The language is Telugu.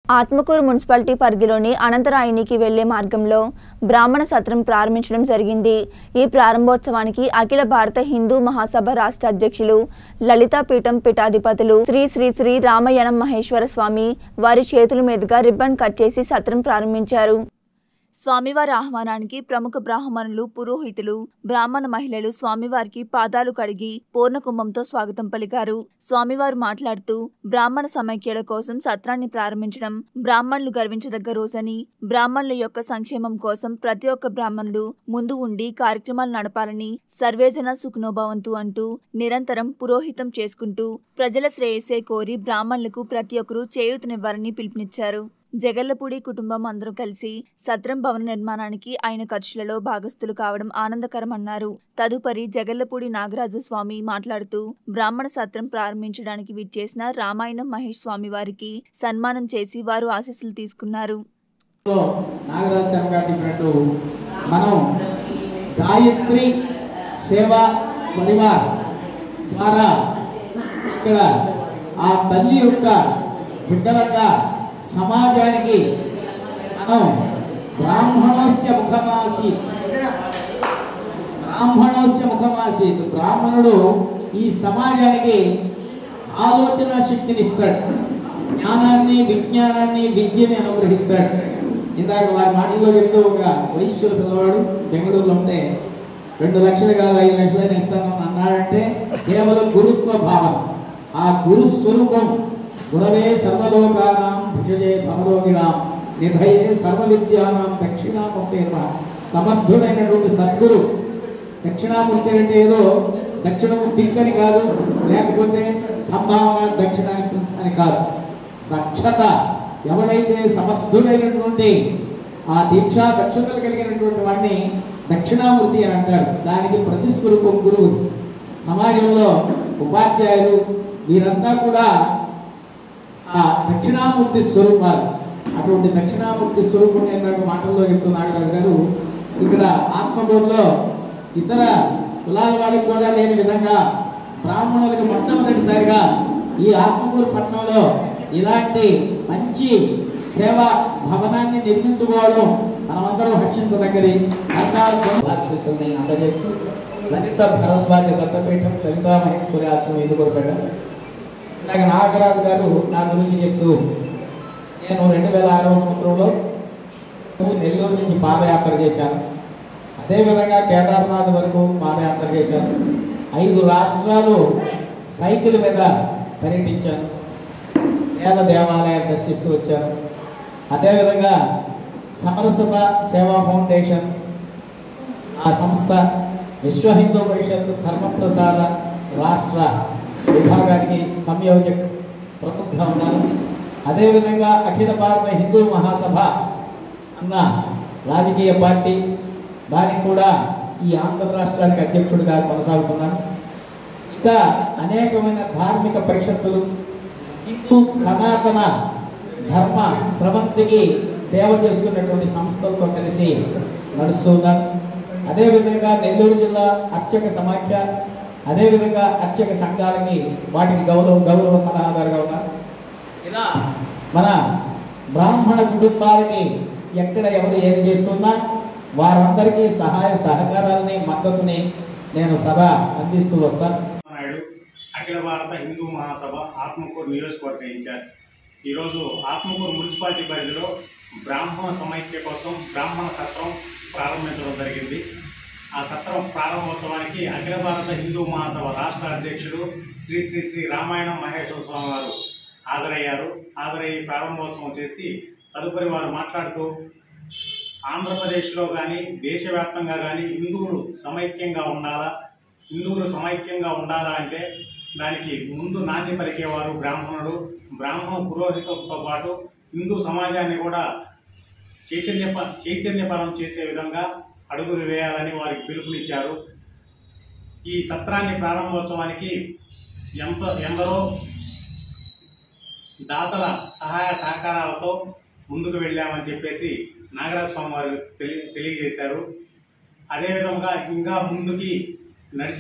ఆత్మకూరు మున్సిపాలిటీ పరిధిలోని అనంతరాయినికి వెళ్లే మార్గంలో బ్రాహ్మణ సత్రం ప్రారంభించడం జరిగింది ఈ ప్రారంభోత్సవానికి అఖిల భారత హిందూ మహాసభ రాష్ట్ర అధ్యక్షులు లలితాపీఠం పీఠాధిపతులు శ్రీ శ్రీ శ్రీ రామయణం మహేశ్వర స్వామి వారి చేతుల మీదుగా రిబ్బన్ కట్ చేసి సత్రం ప్రారంభించారు స్వామివారి ఆహ్వానానికి ప్రముఖ బ్రాహ్మణులు పురోహితులు బ్రాహ్మణ మహిళలు స్వామివారికి పాదాలు కడిగి పూర్ణకుంభంతో స్వాగతం పలికారు స్వామివారు మాట్లాడుతూ బ్రాహ్మణ సమైక్యల కోసం సత్రాన్ని ప్రారంభించడం బ్రాహ్మణులు గర్వించదగ్గ రోజని బ్రాహ్మణుల యొక్క సంక్షేమం కోసం ప్రతి ఒక్క బ్రాహ్మణుడు ముందు ఉండి కార్యక్రమాలు నడపాలని సర్వేజన సుఖనోభవంతు అంటూ నిరంతరం పురోహితం చేసుకుంటూ ప్రజల శ్రేయస్సే కోరి బ్రాహ్మణులకు ప్రతి ఒక్కరూ చేయూతనివ్వాలని పిలుపునిచ్చారు జగల్లపూడి కుటుంబం అందరూ కలిసి సత్రం భవన నిర్మాణానికి ఆయన ఖర్చులలో భాగస్థులు కావడం ఆనందకరమన్నారు తదుపరి జగల్లపూడి నాగరాజు స్వామి మాట్లాడుతూ బ్రాహ్మణ సత్రం ప్రారంభించడానికి విచ్చేసిన రామాయణం మహేష్ స్వామి వారికి సన్మానం చేసి వారు ఆశీస్సులు తీసుకున్నారు లో నాగరాజ శర్మ గారు చెప్పినట్టు మనం గాయత్రి సేవా పరివార్ ద్వారా ఇక్కడ ఆ తల్లి యొక్క బిడ్డలంగా సమాజానికి మనం బ్రాహ్మణోస్య ముఖమాసి బ్రాహ్మణోస్య ముఖమాసీత్ బ్రాహ్మణుడు ఈ సమాజానికి ఆలోచన శక్తిని ఇస్తాడు జ్ఞానాన్ని విజ్ఞానాన్ని విద్యని అనుగ్రహిస్తాడు ఇందాక వారి మాటల్లో చెప్తూ ఒక వైశ్యుల పిల్లవాడు బెంగళూరులో ఉంటే రెండు లక్షలు కాదు ఐదు లక్షలైనా ఇస్తానని అన్నాడంటే కేవలం గురుత్వ భావన ఆ గురు స్వరూపం గురవే సర్వలోకానాం భుజజే భవరోగిణాం నిధయే సర్వ విద్యానాం దక్షిణామూర్తి సమర్థుడైనటువంటి సద్గురు దక్షిణామూర్తి అంటే ఏదో దక్షిణము దిక్కని కాదు లేకపోతే సంభావన దక్షిణానికి అని కాదు దక్షత ఎవడైతే సమర్థుడైనటువంటి ఆ దీక్షా దక్షతలు కలిగినటువంటి వాడిని దక్షిణామూర్తి అని అంటారు దానికి ప్రతిస్వరూపం గురువు సమాజంలో ఉపాధ్యాయులు వీరంతా కూడా ఆ దక్షిణామూర్తి స్వరూపాలు అటువంటి దక్షిణామూర్తి స్వరూపం నేను నాకు మాటల్లో చెప్తూ నాగరాజు గారు ఇక్కడ ఆత్మబోధలో ఇతర కులాల వాళ్ళకి కూడా లేని విధంగా బ్రాహ్మణులకు మొట్టమొదటిసారిగా ఈ ఆత్మకూరు పట్టణంలో ఇలాంటి మంచి సేవా భవనాన్ని నిర్మించుకోవడం మనమందరం హర్షించదగ్గది ఆశీస్సుల్ని అందజేస్తూ లలిత భరద్వాజ దత్తపీఠం లలితా మహేశ్వరి ఆశ్రమం ఎదుగురపేట ఇందాక నాగరాజు గారు నా గురించి చెప్తూ నేను రెండు వేల ఆరవ సంవత్సరంలో నెల్లూరు నుంచి పాదయాత్ర చేశాను అదేవిధంగా కేదార్నాథ్ వరకు పాదయాత్ర చేశాను ఐదు రాష్ట్రాలు సైకిల్ మీద పర్యటించాను వేద దేవాలయాలు దర్శిస్తూ వచ్చాను అదేవిధంగా సమరసత సేవా ఫౌండేషన్ ఆ సంస్థ విశ్వ హిందూ పరిషత్ ధర్మప్రసాద రాష్ట్ర విభాగానికి సంయోజక్ ప్రముఖంగా ఉన్నాను అదేవిధంగా అఖిల భారత హిందూ మహాసభ అన్న రాజకీయ పార్టీ దానికి కూడా ఈ ఆంధ్ర రాష్ట్రానికి అధ్యక్షుడిగా కొనసాగుతున్నాను ఇంకా అనేకమైన ధార్మిక పరిషత్తులు హిందూ సనాతన ధర్మ స్రవంతికి సేవ చేస్తున్నటువంటి సంస్థలతో కలిసి నడుస్తున్నాను అదేవిధంగా నెల్లూరు జిల్లా అర్చక సమాఖ్య అదేవిధంగా అర్చక సంఘాలకి వాటికి గౌరవ గౌరవ సలహాదారుగా ఉన్నారు ఇలా మన బ్రాహ్మణ కుటుంబాలకి ఎక్కడ ఎవరు ఏది చేస్తున్నా వారందరికీ సహాయ సహకారాలని మద్దతుని నేను సభ అందిస్తూ వస్తాను నాయుడు అఖిల భారత హిందూ మహాసభ ఆత్మకూరు నియోజకవర్గ ఇన్ఛార్జ్ ఈరోజు ఆత్మకూరు మున్సిపాలిటీ పరిధిలో బ్రాహ్మణ సమైక్య కోసం బ్రాహ్మణ సత్రం ప్రారంభించడం జరిగింది ఆ సత్రం ప్రారంభోత్సవానికి అఖిల భారత హిందూ మహాసభ రాష్ట్ర అధ్యక్షుడు శ్రీ శ్రీ శ్రీ రామాయణం మహేశ్వర స్వామి వారు హాజరయ్యారు హాజరయ్యి ప్రారంభోత్సవం చేసి తదుపరి వారు మాట్లాడుతూ ఆంధ్రప్రదేశ్లో కానీ దేశవ్యాప్తంగా కానీ హిందువులు సమైక్యంగా ఉండాలా హిందువులు సమైక్యంగా ఉండాలా అంటే దానికి ముందు నాంది పలికేవారు బ్రాహ్మణుడు బ్రాహ్మణ పురోహితులతో పాటు హిందూ సమాజాన్ని కూడా చైతన్య చైతన్యపరం చేసే విధంగా అడుగులు వేయాలని వారికి పిలుపునిచ్చారు ఈ సత్రాన్ని ప్రారంభోత్సవానికి ఎంత ఎందరో దాతల సహాయ సహకారాలతో ముందుకు వెళ్ళామని చెప్పేసి నాగరాజ స్వామి వారు తెలి తెలియజేశారు అదేవిధంగా ఇంకా ముందుకి నడిచి